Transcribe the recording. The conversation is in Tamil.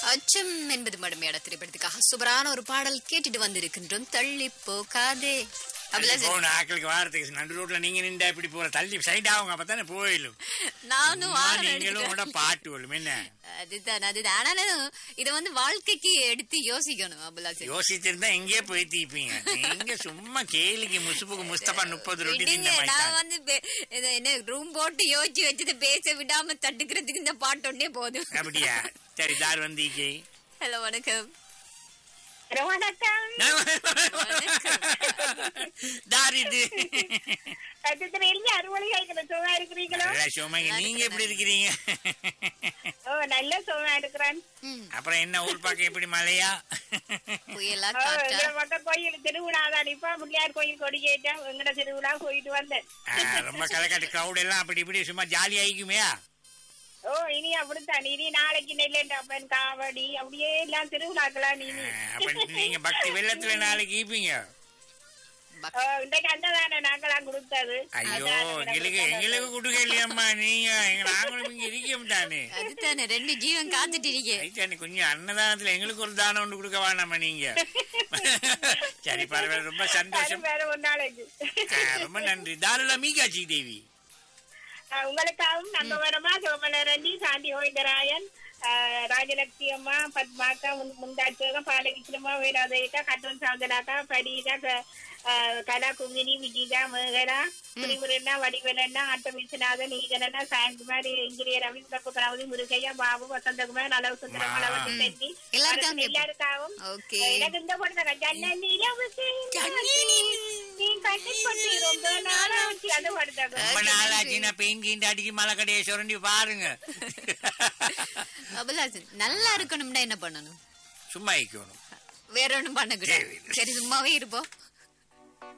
அச்சம் என்பது மடமையாட திரைப்படத்துக்காக சூப்பரான ஒரு பாடல் கேட்டுட்டு வந்திருக்கின்றோம் தள்ளி போகாதே அபிலாஷ் போன ஆக்களுக்கு வாரத்துக்கு நடு ரோட்ல நீங்க நின்றா இப்படி போற தள்ளி சைட் ஆகுங்க அப்பதானே போயிடும் நானும் சும்மா வாரம் நீங்களும் எடுத்துக்கிறேன். கூட பாட்டு வரும் என்ன அதுதான் அதுதான் ஆனாலும் இத வந்து வாழ்க்கைக்கு எடுத்து யோசிக்கணும் அபிலாஷ் யோசிச்சிருந்தா எங்கேயே போய் தீப்பீங்க நீங்க சும்மா கேலிக்கு முசுப்புக்கு முஸ்தபா முப்பது ரொட்டி விடுங்க தின்ன நான் மாதிரி வந்து பே- இது என்ன ரூம் போட்டு யோசிச்சு வச்சது பேச விடாம தட்டுக்கிறதுக்கு இந்த பாட்டு ஒன்னே போதும் அப்படியா சரி தார் வந்தீங்க ஹலோ வணக்கம் வணக்கம் தார் இது சட்டத்திரையில அறுவடை இருக்கிற சுகமா இருக்கிறீங்களோ நல்லா சோமாங்க நீங்க எப்படி இருக்கிறீங்க ஓ நல்ல சுகமா இருக்கிறேன் ம், அப்புறம் என்ன ஊர் பக்கம் எப்படி மழையா புயலா ஓ காற்றா எங்க பக்கம் கோயில் திருவிழா தான் இப்ப முள்ளியார் கோயில் கொடி கேட்டேன் எங்கட திருவிழா போயிட்டு வந்தேன் ஆ, ரொம்ப களைக்காட்டு கிரௌட் எல்லாம் அப்படி இப்படி சும்மா ஜாலி ஆயிக்குமே ஓ இனி அப்படித்தான் இனி நாளைக்கு நெல்லண்டப்பன் காவடி அப்படியே எல்லாம் திருவிழாக்கலாம் இனி அப்ப நீங்க பக்தி வெள்ளத்துல நாளைக்கு ஈப்பீங்க ஓ, இன்றைக்கு அன்னதானே நாங்களாம் கொடுத்தது ஐயோ அதான் நம்ம எங்களுக்கு கொடுத்தது. எங்களுக்கு கொடுக்க இல்லையம்மா நீங்க எங்க நாங்களும் இங்க இருக்கோம் தானே அதுதானே ரெண்டு ஜீவன் காத்துட்டு இருக்கே ஐத்தானே கொஞ்சம் அன்னதானத்துல எங்களுக்கு ஒரு தானம் ஒன்று கொடுக்க வேணாமா நீங்க சரி பரவாயில்ல ரொம்ப அது சந்தோஷம் வேற ஒரு நாளைக்கு ஆ, ரொம்ப நன்றி தாராள மீகாட்சி தேவி ஆ, உங்களுக்காகவும் நம்பவரமா சோமலரண்டி சாந்தி கோவிந்தராயன் ஆ, ராஜலட்சுமி அம்மா பத்மாக்கா முன்- முந்தாட்சகம் பாலகிருஷ்ணம்மா வீராதயிக்கா கட்டூன் சவுந்தராக்கா பரீதா க- ஆ, கலா குங்கினி விஜிதா மேகலா புரிமுருண்ணா வடிவலண்ணா ஆட்டம் விஸ்வநாதன் ஈகலண்ணா சாயங்குமார் இங்கிரியர் ரவி கணபதி முருகையா பாபு வசந்தகுமார் அளவு சுந்தரம் அளவு செட்டி எல்லாருக்கும் எல்லாருக்காகவும் ஓகே எனக்கு இந்த படத்தை ஜன்னல் நிலவுக்கு நீ கட்டி கொண்டு ரொம்ப நாளாச்சு அது படத்தை ரொம்ப நாளாச்சுன்னா பெயின் கீண்டு அடிச்சு மலை கடையை சுரண்டி பாருங்க அபிலாஷ் நல்லா இருக்கணும்னா என்ன பண்ணணும் சும்மா இருக்கணும் வேற ஒண்ணும் பண்ணக்கூடாது சரி சும்மாவே இருப்போம்